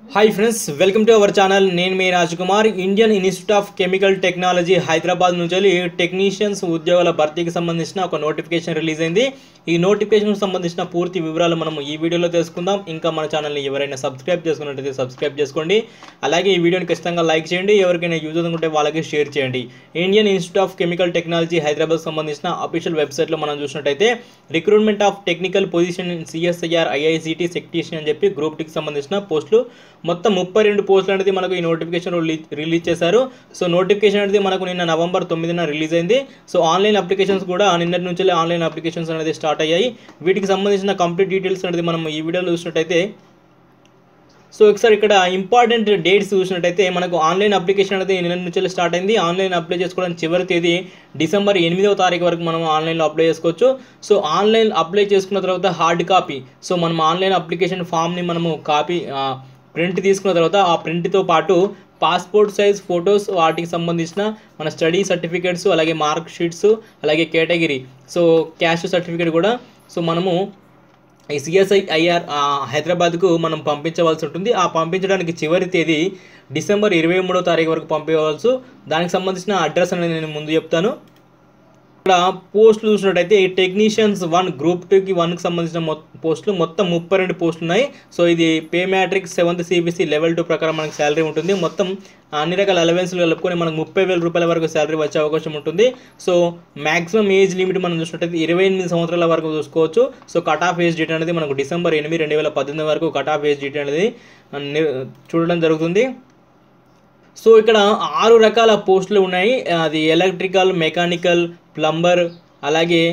hi friends welcome to our channel నేను మీ Raj Kumar Indian Institute of Chemical Technology Hyderabad నుంచి వెళ్ళి టెక్నీషియన్స్ ఉద్యోగాల భర్తీకి సంబంధించిన ఒక నోటిఫికేషన్ రిలీజ్ అయింది ఈ నోటిఫికేషన్ సంబంధించిన పూర్తి వివరాలు మనం ఈ వీడియోలో తెలుసుకుందాం ఇంకా మన ఛానల్ని ఎవరైనా సబ్స్క్రైబ్ చేసుకున్నట్టయితే సబ్స్క్రైబ్ చేసుకోండి అలాగే ఈ వీడియోని ఖచ్చితంగా లైక్ చేయండి ఎవరికైనా యూజ్ అనుకుంటే వాళ్ళకి షేర్ చేయండి Indian Institute of Chemical Technology Hyderabad సంబంధించిన అఫీషియల్ వెబ్సైట్లో మనం చూసినట్టయితే recruitment of technical position CSIR IICT సెక్టీషన్ అని చెప్పి గ్రూప్ టీకి సంబంధించిన పోస్టులు మొత్తం ముప్పై రెండు పోస్టులు అనేది మనకు ఈ నోటిఫికేషన్ రిలీజ్ చేశారు సో నోటిఫికేషన్ అనేది మనకు నిన్న నవంబర్ తొమ్మిదిన రిలీజ్ అయింది సో ఆన్లైన్ అప్లికేషన్స్ కూడా నిన్నటి నుంచి ఆన్లైన్ అప్లికేషన్స్ అనేది స్టార్ట్ అయ్యాయి వీటికి సంబంధించిన కంప్లీట్ డీటెయిల్స్ అనేది మనం ఈ వీడియోలో చూసినట్టయితే సో ఒకసారి ఇక్కడ ఇంపార్టెంట్ డేట్స్ చూసినట్టయితే మనకు ఆన్లైన్ అప్లికేషన్ అనేది నిన్న నుంచి స్టార్ట్ అయింది ఆన్లైన్ అప్లై చేసుకోవడానికి చివరి తేదీ డిసెంబర్ ఎనిమిదవ తారీఖు వరకు మనం ఆన్లైన్లో అప్లై చేసుకోవచ్చు సో ఆన్లైన్ అప్లై చేసుకున్న తర్వాత హార్డ్ కాపీ సో మనం ఆన్లైన్ అప్లికేషన్ ఫామ్ని మనము కాపీ ప్రింట్ తీసుకున్న తర్వాత ఆ ప్రింట్తో పాటు పాస్పోర్ట్ సైజ్ ఫొటోస్ వాటికి సంబంధించిన మన స్టడీ సర్టిఫికేట్స్ అలాగే మార్క్ షీట్స్ అలాగే కేటగిరీ సో క్యాష్ సర్టిఫికేట్ కూడా సో మనము ఈ సిఎస్ఐ ఐఆర్ హైదరాబాద్కు మనం పంపించవలసి ఉంటుంది ఆ పంపించడానికి చివరి తేదీ డిసెంబర్ ఇరవై మూడో తారీఖు వరకు పంపించవచ్చు దానికి సంబంధించిన అడ్రస్ అనేది నేను ముందు చెప్తాను ఇక్కడ పోస్టులు చూసినట్టయితే టెక్నీషియన్స్ వన్ గ్రూప్ టూకి వన్కి సంబంధించిన పోస్టులు మొత్తం ముప్పై రెండు పోస్టులు ఉన్నాయి సో ఇది pay matrix seventh CPC level two ప్రకారం మనకి శాలరీ ఉంటుంది మొత్తం అన్ని రకాల అలవెన్స్లు కలుపుకొని మనకు ముప్పై వేల రూపాయల వరకు శాలరీ వచ్చే అవకాశం ఉంటుంది సో మాక్సిమం ఏజ్ లిమిట్ మనం చూసినట్టయితే ఇరవై ఎనిమిది సంవత్సరాల వరకు చూసుకోవచ్చు so cut off age date అనేది మనకు డిసెంబర్ ఎనిమిది రెండు వేల పద్దెనిమిది వరకు కట్ ఆఫ్ ఏజ్ డేట్ అనేది చూడడం జరుగుతుంది సో ఇక్కడ ఆరు రకాల పోస్టులు ఉన్నాయి అది ఎలక్ట్రికల్ మెకానికల్ ప్లంబర్ అలాగే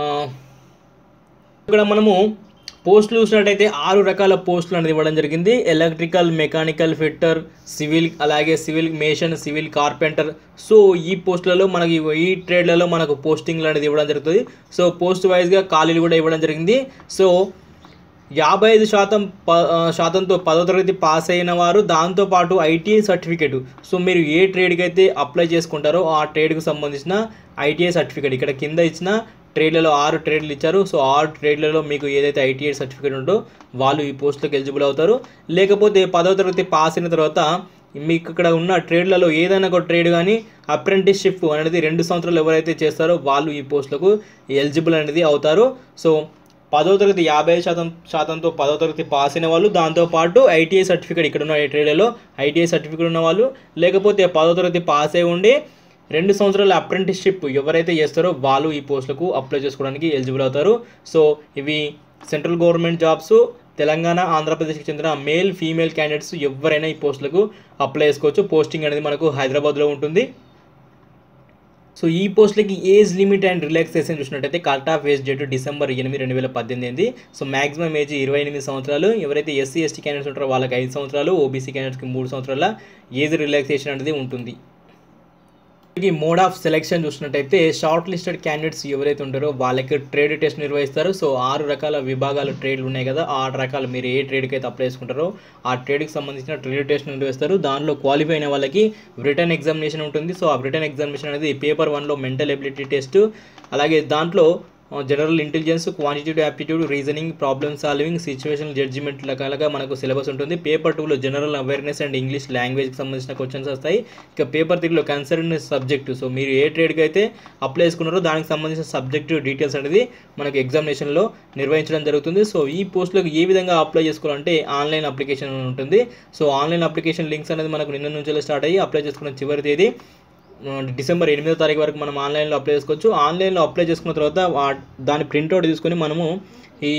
ఇక్కడ మనము పోస్టులు చూసినట్టయితే ఆరు రకాల పోస్టులు అనేది ఇవ్వడం జరిగింది ఎలక్ట్రికల్ మెకానికల్ ఫిట్టర్ సివిల్ అలాగే civil mason civil carpenter so ఈ పోస్టులలో మనకి ఈ ట్రేడ్లలో మనకు పోస్టింగ్లు అనేది ఇవ్వడం జరుగుతుంది సో పోస్ట్ వైజ్గా ఖాళీలు కూడా ఇవ్వడం జరిగింది సో యాభై ఐదు శాతం ప శాతంతో పదో తరగతి పాస్ అయిన వారు దాంతోపాటు ఐటీఐ సర్టిఫికేట్ సో మీరు ఏ ట్రేడ్కి అయితే అప్లై చేసుకుంటారో ఆ ట్రేడ్కి సంబంధించిన ఐటీఐ సర్టిఫికేట్ ఇక్కడ కింద ఇచ్చిన ట్రేడ్లలో ఆరు ట్రేడ్లు ఇచ్చారు సో ఆరు ట్రేడ్లలో మీకు ఏదైతే ఐటీఐ సర్టిఫికేట్ ఉందో వాళ్ళు ఈ పోస్టులకు ఎలిజిబుల్ అవుతారు లేకపోతే పదవ తరగతి పాస్ అయిన తర్వాత మీకు ఇక్కడ ఉన్న ట్రేడ్లలో ఏదైనా ఒక ట్రేడ్ కానీ అప్రెంటిస్షిప్ అనేది రెండు సంవత్సరాలు ఎవరైతే చేస్తారో వాళ్ళు ఈ పోస్టులకు ఎలిజిబుల్ అనేది అవుతారు సో పదో తరగతి యాభై శాతం శాతంతో పదో తరగతి పాస్ అయిన వాళ్ళు దాంతోపాటు ఐటీఐ సర్టిఫికేట్ ఇక్కడ ఉన్న ట్రేడ్లలో ఐటీఐ సర్టిఫికేట్ ఉన్న వాళ్ళు లేకపోతే పదో తరగతి పాస్ అయి ఉండి రెండు సంవత్సరాల అప్రెంటిస్షిప్ ఎవరైతే చేస్తారో వాళ్ళు ఈ పోస్టులకు అప్లై చేసుకోవడానికి ఎలిజిబుల్ అవుతారు సో ఇవి సెంట్రల్ గవర్నమెంట్ జాబ్స్ తెలంగాణ ఆంధ్రప్రదేశ్కి చెందిన మేల్ ఫీమేల్ క్యాండిడేట్స్ ఎవరైనా ఈ పోస్టులకు అప్లై చేసుకోవచ్చు పోస్టింగ్ అనేది మనకు హైదరాబాద్లో ఉంటుంది సో ఈ పోస్టులకి ఏజ్ లిమిట్ అండ్ రిలాక్సేషన్ చూసినట్టయితే cut off age date December ఎనిమిది రెండు వేల పద్దెనిమిది సో మాక్సిమం ఏజ్ ఇరవై ఎనిమిది సంవత్సరాలు ఎవరైతే ఎస్సీ ఎస్టీ క్యాండిడేట్స్ ఉంటారో వాళ్ళకి ఐదు సంవత్సరాలు ఓబీసీ క్యాండిడేట్స్కి మూడు సంవత్సరాల ఏజ్ రిలాక్సేషన్ అనేది ఉంటుంది ఈ మోడ్ ఆఫ్ సెలెక్షన్ చూసినట్టయితే షార్ట్ లిస్టెడ్ క్యాండిడేట్స్ ఎవరైతే ఉంటారో వాళ్ళకి ట్రేడ్ టెస్ట్ నిర్వహిస్తారు సో ఆరు రకాల విభాగాల ట్రేడ్లు ఉన్నాయి కదా ఆ ఆరు రకాలు మీరు ఏ ట్రేడ్కి అయితే అప్లై చేసుకుంటారో ఆ ట్రేడ్కి సంబంధించిన ట్రేడ్ టెస్ట్ నిర్వహిస్తారు దానిలో క్వాలిఫై అయిన వాళ్ళకి రిటర్న్ ఎగ్జామినేషన్ ఉంటుంది సో ఆ రిటర్న్ ఎగ్జామినేషన్ అనేది పేపర్ వన్లో మెంటల్ ఎబిలిటీ టెస్ట్ అలాగే దాంట్లో general intelligence quantitative aptitude reasoning problem solving situation judgement రకాలుగా మనకు సిలబస్ ఉంటుంది పేపర్ టూలో జనరల్ అవేర్నెస్ అండ్ ఇంగ్లీష్ లాంగ్వేజ్కి సంబంధించిన క్వశ్చన్స్ వస్తాయి ఇక పేపర్ త్రీలో కన్సర్న్ సబ్జెక్టు సో మీరు ఏ ట్రేడ్కి అయితే అప్లై చేసుకున్నారో దానికి సంబంధించిన సబ్జెక్ట్ డీటెయిల్స్ అనేది మనకు ఎగ్జామినేషన్లో నిర్వహించడం జరుగుతుంది సో ఈ పోస్టులకు ఏ విధంగా అప్లై చేసుకోవాలంటే ఆన్లైన్ అప్లికేషన్ ఉంటుంది సో ఆన్లైన్ అప్లికేషన్ లింక్స్ అనేది మనకు నిన్న నుంచి స్టార్ట్ అయ్యి అప్లై చేసుకున్న చివరి తేదీ డిసెంబర్ ఎనిమిదో తారీఖు వరకు మనం ఆన్లైన్లో అప్లై చేసుకోవచ్చు ఆన్లైన్లో అప్లై చేసుకున్న తర్వాత దాని ప్రింట్అవుట్ తీసుకొని మనము ఈ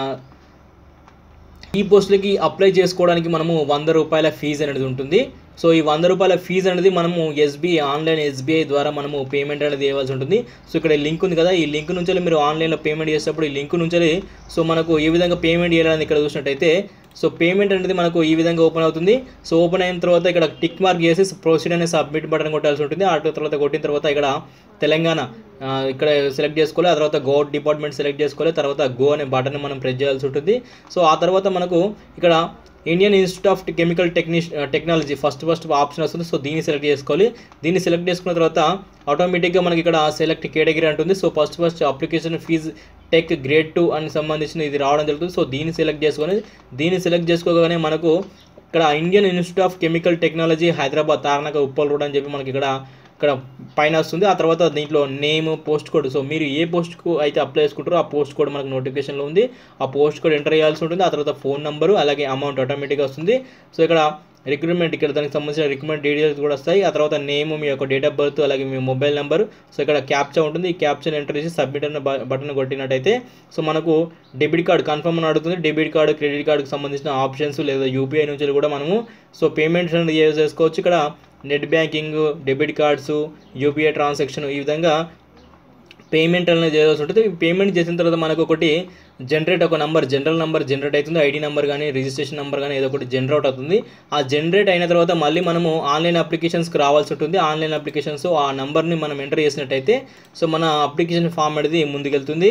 ఈ పోస్టులకి అప్లై చేసుకోవడానికి మనము వంద రూపాయల ఫీజు అనేది ఉంటుంది సో ఈ వంద రూపాయల ఫీజు అనేది మనము ఎస్బీఐ ఆన్లైన్ ఎస్బీఐ ద్వారా మనము పేమెంట్ అనేది ఇవ్వాల్సి ఉంటుంది సో ఇక్కడ లింక్ ఉంది కదా ఈ లింక్ నుంచి మీరు ఆన్లైన్లో పేమెంట్ చేసేటప్పుడు ఈ లింక్ నుంచి సో మనకు ఏ విధంగా పేమెంట్ చేయాలని ఇక్కడ చూసినట్టయితే సో పేమెంట్ అనేది మనకు ఈ విధంగా ఓపెన్ అవుతుంది సో ఓపెన్ అయిన తర్వాత ఇక్కడ టిక్ మార్క్ చేసి ప్రొసీడ్ అనే సబ్మిట్ బటన్ కొట్టాల్సి ఉంటుంది ఆ తర్వాత కొట్టిన తర్వాత ఇక్కడ తెలంగాణ ఇక్కడ సెలెక్ట్ చేసుకోవాలి ఆ తర్వాత గో డిపార్ట్మెంట్ సెలెక్ట్ చేసుకోవాలి తర్వాత గో అనే బటన్ మనం ప్రెస్ చేయాల్సి ఉంటుంది సో ఆ తర్వాత మనకు ఇక్కడ ఇండియన్ ఇన్స్టిట్యూట్ ఆఫ్ కెమికల్ టెక్నిష్ టెక్నాలజీ ఫస్ట్ ఫస్ట్ ఆప్షన్ వస్తుంది సో దీన్ని సెలెక్ట్ చేసుకోవాలి దీన్ని సెలెక్ట్ చేసుకున్న తర్వాత ఆటోమేటిక్గా మనకి ఇక్కడ సెలెక్ట్ కేటగిరీ అంటుంది so first first application fee tech grade two అని సంబంధించిన ఇది రావడం జరుగుతుంది సో దీన్ని సెలెక్ట్ చేసుకొని దీన్ని సెలెక్ట్ చేసుకోగానే మనకు ఇక్కడ Indian Institute of Chemical Technology Hyderabad Tarnaka Uppal road అని చెప్పి మనకి ఇక్కడ ఇక్కడ పైన వస్తుంది ఆ తర్వాత దీంట్లో నేమ్ పోస్ట్ కోడ్ సో మీరు ఏ పోస్ట్కు అయితే అప్లై చేసుకుంటారో ఆ పోస్ట్ కోడ్ మనకు నోటిఫికేషన్లో ఉంది ఆ పోస్ట్ కోడ్ ఎంటర్ చేయాల్సి ఉంటుంది ఆ తర్వాత ఫోన్ నెంబరు అలాగే అమౌంట్ ఆటోమేటిక్గా వస్తుంది సో ఇక్కడ రిక్రూట్మెంట్ ఇక్కడ దానికి సంబంధించిన రిక్రూట్మెంట్ డీటెయిల్స్ కూడా వస్తాయి ఆ తర్వాత నేమ్ మీ యొక్క డేట్ ఆఫ్ బర్త్ అలాగే మీ మొబైల్ నెంబర్ సో ఇక్కడ క్యాప్చా ఉంటుంది ఈ క్యాప్చర్ ఎంటర్ చేసి సబ్మిట్ అన్న బటన్ కొట్టినట్టయితే సో మనకు డెబిట్ కార్డ్ కన్ఫర్మ్ అని అడుగుతుంది డెబిట్ కార్డు క్రెడిట్ కార్డుకి సంబంధించిన ఆప్షన్స్ లేదా యూపీఐ నుంచి కూడా మనము సో పేమెంట్స్ అనేది యూజ్ చేసుకోవచ్చు ఇక్కడ net banking debit cards UPI transaction ఈ విధంగా పేమెంట్ అనేది చేయాల్సి ఉంటుంది పేమెంట్ చేసిన తర్వాత మనకు ఒకటి జనరేట్ ఒక నంబర్ జనరల్ నెంబర్ జనరేట్ అవుతుంది ఐడి నెంబర్ కానీ రిజిస్ట్రేషన్ నెంబర్ కానీ ఏదో ఒకటి జనరేట్ అవుతుంది ఆ జనరేట్ అయిన తర్వాత మళ్ళీ మనము ఆన్లైన్ అప్లికేషన్స్కి రావాల్సి ఉంటుంది ఆన్లైన్ అప్లికేషన్స్ ఆ నెంబర్ని మనం ఎంటర్ చేసినట్టయితే సో మన అప్లికేషన్ ఫామ్ అనేది ముందుకెళ్తుంది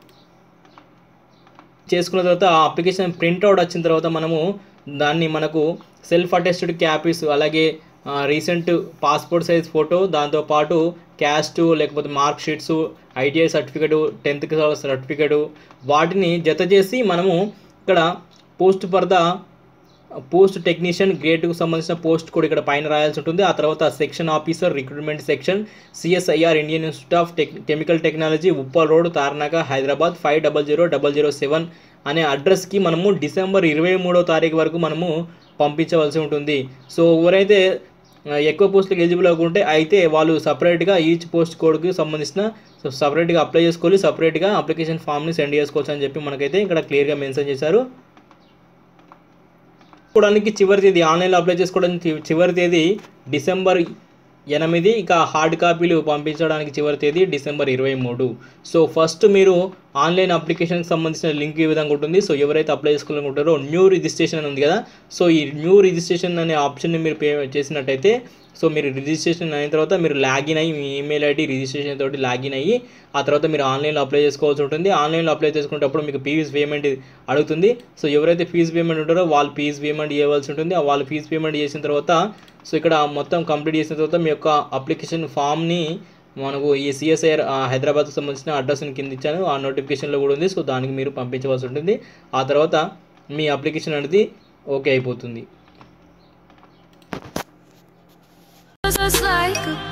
చేసుకున్న తర్వాత ఆ అప్లికేషన్ ప్రింట్అవుట్ వచ్చిన తర్వాత మనము దాన్ని మనకు సెల్ఫ్ అటెస్టెడ్ క్యాపీస్ అలాగే రీసెంట్ పాస్పోర్ట్ సైజ్ ఫోటో దాంతోపాటు క్యాస్ట్ లేకపోతే మార్క్ షీట్స్ ఐటీఐ సర్టిఫికేటు టెన్త్కి సర్టిఫికేటు వాటిని జత చేసి మనము ఇక్కడ post for the post technician గ్రేడ్కు సంబంధించిన పోస్ట్ కూడా ఇక్కడ పైన రాయాల్సి ఉంటుంది ఆ తర్వాత section officer recruitment section CSIR Indian Institute of tech Chemical Technology Uppal road Tarnaka Hyderabad five double zero double zero seven అనే అడ్రస్కి మనము డిసెంబర్ ఇరవై మూడో తారీఖు వరకు మనము పంపించవలసి ఉంటుంది సో ఎవరైతే ఆ, ఎక్కువ పోస్టులకు ఎలిజిబుల్ అవ్వకుంటే అయితే వాళ్ళు సపరేట్గా ఈచ్ పోస్ట్ కోడ్కి సంబంధించిన సో సపరేట్గా అప్లై చేసుకోవాలి సపరేట్గా అప్లికేషన్ ఫామ్ని సెండ్ చేసుకోవచ్చు అని చెప్పి మనకైతే ఇక్కడ క్లియర్గా మెన్షన్ చేశారు చేసుకోవడానికి చివరి తేదీ ఆన్లైన్లో అప్లై చేసుకోవడానికి చి- చివరి తేదీ డిసెంబర్ ఎనిమిది ఇక హార్డ్ కాపీలు పంపించడానికి చివరి తేదీ డిసెంబర్ ఇరవై మూడు సో ఫస్ట్ మీరు ఆన్లైన్ అప్లికేషన్కి సంబంధించిన లింక్ ఈ విధంగా ఉంటుంది సో ఎవరైతే అప్లై చేసుకోవాలనుకుంటారో న్యూ రిజిస్ట్రేషన్ అని ఉంది కదా సో ఈ న్యూ రిజిస్ట్రేషన్ అనే ఆప్షన్ని మీరు పే చేసినట్టయితే సో మీరు రిజిస్ట్రేషన్ అయిన తర్వాత మీరు లాగిన్ అయ్యి మీ ఈమెయిల్ ఐడి రిజిస్ట్రేషన్ తోటి లాగిన్ అయ్యి ఆ తర్వాత మీరు ఆన్లైన్లో అప్లై చేసుకోవాల్సి ఉంటుంది ఆన్లైన్లో అప్లై చేసుకునేటప్పుడు మీకు ఫీజు పేమెంట్ అడుగుతుంది సో ఎవరైతే ఫీజు పేమెంట్ ఉంటారో వాళ్ళు ఫీజు పేమెంట్ చేయవలసి ఉంటుంది ఆ వాళ్ళు ఫీజు పేమెంట్ చేసిన తర్వాత సో ఇక్కడ మొత్తం కంప్లీట్ చేసిన తర్వాత మీ యొక్క అప్లికేషన్ ఫామ్ని మనకు ఈ సిఎస్ఐఆర్ హైదరాబాద్కి సంబంధించిన అడ్రస్ని కింద ఇచ్చాను ఆ నోటిఫికేషన్లో కూడా ఉంది సో దానికి మీరు పంపించవలసి ఉంటుంది ఆ తర్వాత మీ అప్లికేషన్ అనేది ఓకే అయిపోతుంది just like a